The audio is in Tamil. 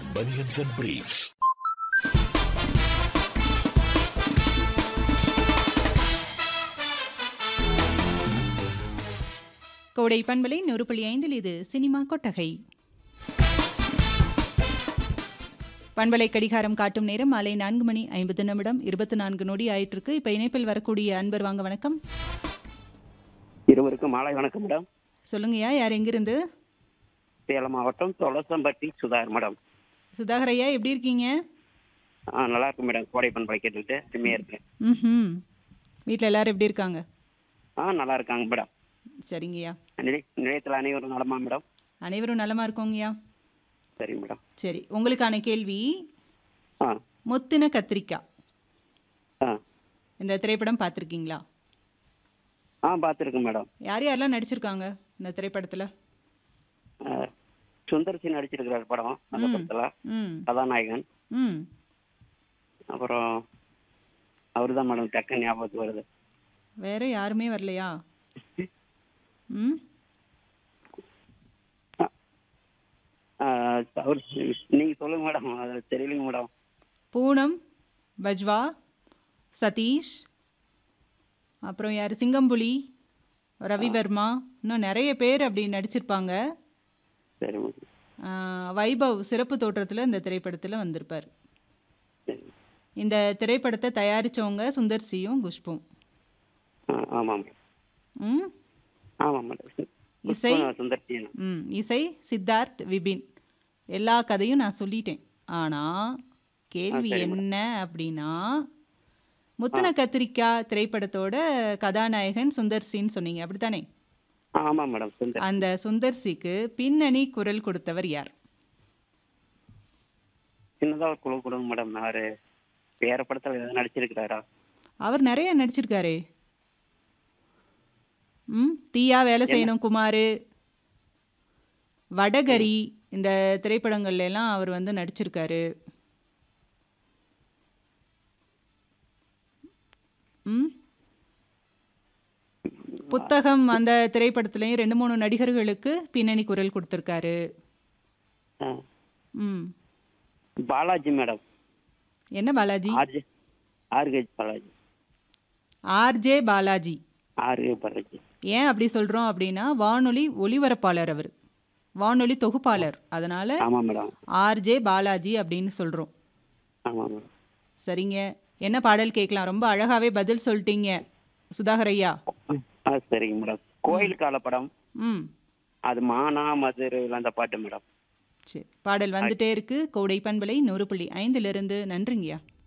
Bunions and Briefs. கோடை பண்பலை நூறு புள்ளி ஐந்தில் இது சினிமா கொட்டகை பண்பலை கடிகாரம் காட்டும் நேரம் மாலை நான்கு மணி ஐம்பது நிமிடம் இருபத்தி நான்கு நொடி ஆயிட்டிருக்கு இப்போ இணைப்பில் வரக்கூடிய அன்பர் வாங்க வணக்கம் இருவருக்கும் மாலை வணக்கம் மேடம் சொல்லுங்கய்யா யார் எங்கிருந்து சேலம் மாவட்டம் தொலசம்பட்டி சுதாகர் மேடம் சுதாகர் ஐயா எப்படி இருக்கீங்க ஆ நல்லா இருக்கும் மேடம் கோடை பண்பலை கேட்டுக்கிட்டு அருமையாக இருக்கேன் ம் வீட்டில் எல்லாரும் எப்படி இருக்காங்க ஆ நல்லா இருக்காங்க மேடம் சரிங்கய்யா நிலை நிலையத்தில் அனைவரும் நலமா மேடம் அனைவரும் நலமா இருக்கோங்கய்யா சரி மேடம் சரி உங்களுக்கான கேள்வி ஆ முத்தின கத்திரிக்காய் ஆ இந்த திரைப்படம் பார்த்துருக்கீங்களா ஆ பார்த்துருக்கேன் மேடம் யார் யாரெல்லாம் நடிச்சிருக்காங்க இந்த திரைப்படத்தில் ஆ, சுந்தர் நடிச்சிருக்கிறார் படம் அந்த ம். படத்தில் ம் கதாநாயகன் ம் அப்புறம் அவர் தான் மேடம் டக்கு ஞாபகத்துக்கு வருது வேற யாருமே வரலையா ம் ஆ, அவர் நீங்கள் சொல்லுங்க மேடம் அது தெரியலைங்க மேடம் பூனம் பஜ்வா சதீஷ் அப்புறம் யார் சிங்கம்புலி ரவிவர்மா இன்னும் நிறைய பேர் அப்படி நடிச்சிருப்பாங்க சரி மேடம் ஆ, வைபவ் சிறப்பு தோற்றத்தில் இந்த திரைப்படத்தில் வந்திருப்பார் சரி இந்த திரைப்படத்தை தயாரித்தவங்க சுந்தர் சியும் குஷ்பும் ஆ ஆமாம் மேடம் ம் ஆமாம் மேடம் இசை? சுந்தர் சி ம் இசை சித்தார்த் விபின் எல்லா கதையும் நான் சொல்லிட்டேன் ஆனால் கேள்வி என்ன அப்படின்னா முத்துன கத்திரிக்காய் திரைப்படத்தோட கதாநாயகன் சுந்தர் சின்னு சொன்னீங்க அப்படித்தானே ஆமாம் மேடம் சுந்தர் அந்த சுந்தர் சிக்கு பின்னணி குரல் கொடுத்தவர் யார் சின்னதாக ஒரு குழு கொடுங்க மேடம் யாரு வேற படத்தில் ஏதாவது நடிச்சிருக்கிறாரா அவர் நிறைய நடிச்சிருக்காரே ம் தீயா வேலை செய்யணும் குமார் வடகரி இந்த திரைப்படங்கள்ல எல்லாம் அவர் வந்து நடிச்சிருக்காரு ம் புத்தகம் அந்த திரைப்படத்துலேயும் ரெண்டு மூணு நடிகர்களுக்கு பின்னணி குரல் கொடுத்துருக்காரு ஆ. ம் பாலாஜி மேடம் என்ன பாலாஜி ஆர்ஜே ஆர்கேஜ் பாலாஜி ஆர்ஜே பாலாஜி ஆர்கே பாலாஜி ஏன் அப்படி சொல்கிறோம் அப்படின்னா வானொலி ஒலிபரப்பாளர் அவர் வானொலி தொகுப்பாளர் அதனால் ஆமாம் மேடம் ஆர்ஜே பாலாஜி அப்படின்னு சொல்கிறோம் ஆமாம் மேடம் சரிங்க என்ன பாடல் கேட்கலாம் ரொம்ப அழகாகவே பதில் சொல்லிட்டீங்க சுதாகர் ஐயா ஆ சரிங்க மேடம் கோயில் கால படம் ம் அது மானா மதுரை அந்த பாட்டு மேடம் சரி பாடல் வந்துட்டே இருக்கு கோடை பண்பலை நூறு புள்ளி ஐந்துலேருந்து நன்றிங்கய்யா